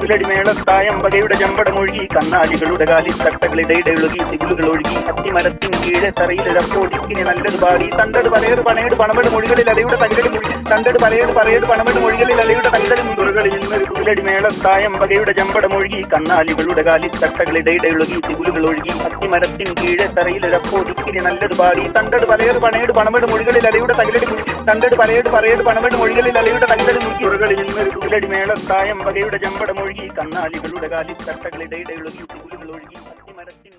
കുലടി മേളത്തായം വകയുടെ ചമ്പടമൊഴുകി കന്നാലികളുടെ കാലിൽ തട്ടകളിടയുടെ ഒഴുകി തികുലുകൾ ഒഴുകി അത്തിമരത്തിൻ കീഴെ തറയിലിടപ്പോൾ ദിക്കിനെ നല്ലത് പാടി തണ്ടട് പലയത് പണയത് പണമെട് മൊഴികളിൽ അലയുടെ തങ്കടി മുഴി തണ്ടട് പലയത് പറയത് പണമെട് മൊഴികളിൽ അലയുടെ തങ്കടി മുതുറുകളിൽ നിന്നൊരു കുലടി മേളത്തായം വകയുടെ ചമ്പടമൊഴുകി കന്നാലികളുടെ കാലിൽ തട്ടകളിടയുടെ ഒഴുകി തികുലുകൾ ഒഴുകി അത്തിമരത്തിൻ കീഴെ തറയിലിടപ്പോൾ ദിക്കിനെ നല്ലത് പാടി തണ്ടട് പലയത് പണയത് പണമെട് മൊഴികളിൽ അലയുടെ തങ്കടി മുഴി തണ്ടട് പലയത് പറയത് പണമെട് മൊഴികളിൽ അലയുടെ തങ്കടി മുറികളിൽ നിന്നൊരു കുലടി മേളത്തായം വകയുടെ ചമ്പടമൊഴുകി കന്നാലികളുടെ കാലിൽ തട്ടകളിടയുടെ ഒഴുകി തികുലുകൾ ഒഴുകി അത്തിമരത്തിൻ